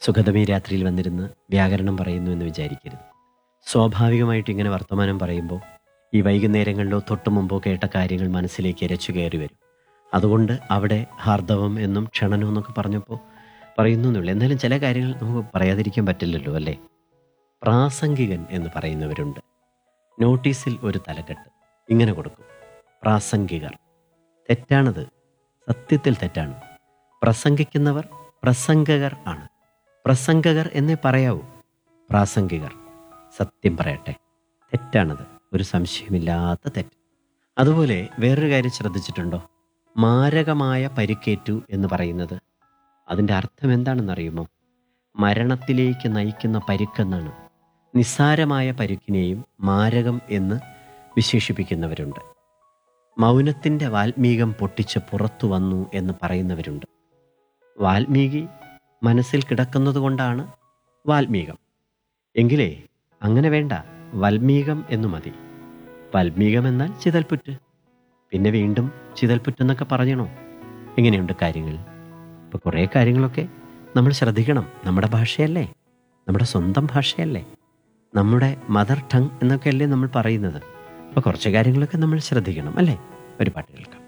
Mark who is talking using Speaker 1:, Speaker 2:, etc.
Speaker 1: സുഗതമി രാത്രിയിൽ വന്നിരുന്ന് വ്യാകരണം പറയുന്നു എന്ന് വിചാരിക്കരുത് സ്വാഭാവികമായിട്ട് ഇങ്ങനെ വർത്തമാനം പറയുമ്പോൾ ഈ വൈകുന്നേരങ്ങളിലോ തൊട്ടു മുമ്പോ കേട്ട കാര്യങ്ങൾ മനസ്സിലേക്ക് ഇരച്ചു കയറി വരും അതുകൊണ്ട് അവിടെ ഹാർദവം എന്നും ക്ഷണനം എന്നൊക്കെ പറഞ്ഞപ്പോൾ പറയുന്നു എന്നുള്ളൂ എന്നാലും ചില കാര്യങ്ങൾ നമുക്ക് പറയാതിരിക്കാൻ പറ്റില്ലല്ലോ അല്ലേ പ്രാസംഗികൻ എന്ന് പറയുന്നവരുണ്ട് നോട്ടീസിൽ ഒരു തലക്കെട്ട് ഇങ്ങനെ കൊടുക്കും പ്രാസംഗികർ തെറ്റാണത് സത്യത്തിൽ തെറ്റാണ് പ്രസംഗിക്കുന്നവർ പ്രസംഗകർ ആണ് പ്രസംഗകർ എന്നേ പറയാവൂ പ്രാസംഗികർ സത്യം പറയട്ടെ തെറ്റാണത് ഒരു സംശയമില്ലാത്ത തെറ്റ് അതുപോലെ വേറൊരു കാര്യം ശ്രദ്ധിച്ചിട്ടുണ്ടോ മാരകമായ പരിക്കേറ്റു എന്ന് പറയുന്നത് അതിൻ്റെ അർത്ഥം എന്താണെന്നറിയുമോ മരണത്തിലേക്ക് നയിക്കുന്ന പരുക്കെന്നാണ് നിസ്സാരമായ പരുക്കിനെയും മാരകം എന്ന് വിശേഷിപ്പിക്കുന്നവരുണ്ട് മൗനത്തിൻ്റെ വാൽമീകം പൊട്ടിച്ച് പുറത്തു വന്നു എന്ന് പറയുന്നവരുണ്ട് വാൽമീകി മനസ്സിൽ കിടക്കുന്നത് കൊണ്ടാണ് വാൽമീകം എങ്കിലേ അങ്ങനെ വേണ്ട വൽമീകം എന്നു മതി വൽമീകം എന്നാൽ ചിതൽപുറ്റ് പിന്നെ വീണ്ടും ചിതൽപുറ്റെന്നൊക്കെ പറഞ്ഞണോ എങ്ങനെയുണ്ട് കാര്യങ്ങൾ അപ്പോൾ കുറേ കാര്യങ്ങളൊക്കെ നമ്മൾ ശ്രദ്ധിക്കണം നമ്മുടെ ഭാഷയല്ലേ നമ്മുടെ സ്വന്തം ഭാഷയല്ലേ നമ്മുടെ മദർ ടങ് എന്നൊക്കെയല്ലേ നമ്മൾ പറയുന്നത് അപ്പോൾ കുറച്ച് കാര്യങ്ങളൊക്കെ നമ്മൾ ശ്രദ്ധിക്കണം അല്ലേ ഒരു പാട്ട് കേൾക്കാം